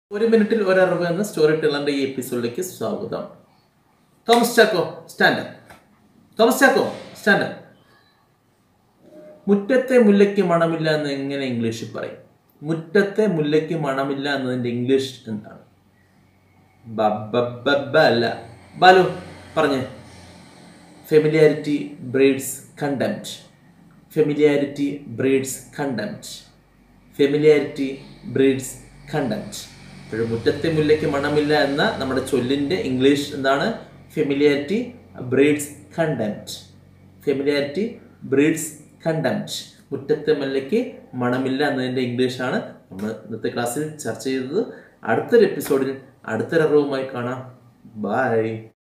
ഒരു മിനിറ്റിൽ ഒരറിവ് എന്ന സ്റ്റോറി ടെല്ലറിന്റെ ഈ എപ്പിസോഡിലേക്ക് സ്വാഗതം തോമസ് ചാക്കോ സ്റ്റാൻഡ് തോമസ് ചാക്കോ സ്റ്റാൻഡ് മുറ്റത്തെ മുല്ലയ്ക്ക് മണമില്ല എന്ന് എങ്ങനെ ഇംഗ്ലീഷിൽ പറയും മുറ്റത്തെ മുല്ലയ്ക്ക് മണമില്ല എന്നതിന്റെ ഇംഗ്ലീഷ് എന്താണ് ബബ്ബബ്ബ അല്ല ബാലു പറഞ്ഞേ familiarity breeds contempt familiarity breeds contempt familiarity breeds contempt ഇപ്പോഴും മുറ്റത്തെ മുല്ലയ്ക്ക് മണമില്ല എന്ന നമ്മുടെ ചൊല്ലിൻ്റെ ഇംഗ്ലീഷ് എന്താണ് familiarity breeds contempt familiarity breeds contempt മുറ്റത്തെ മുല്ലയ്ക്ക് മണമില്ല എന്നതിൻ്റെ ഇംഗ്ലീഷാണ് നമ്മൾ ഇന്നത്തെ ക്ലാസ്സിൽ ചർച്ച ചെയ്തത് അടുത്തൊരു എപ്പിസോഡിൽ അടുത്തൊരു അറിവുമായി കാണാം ബൈ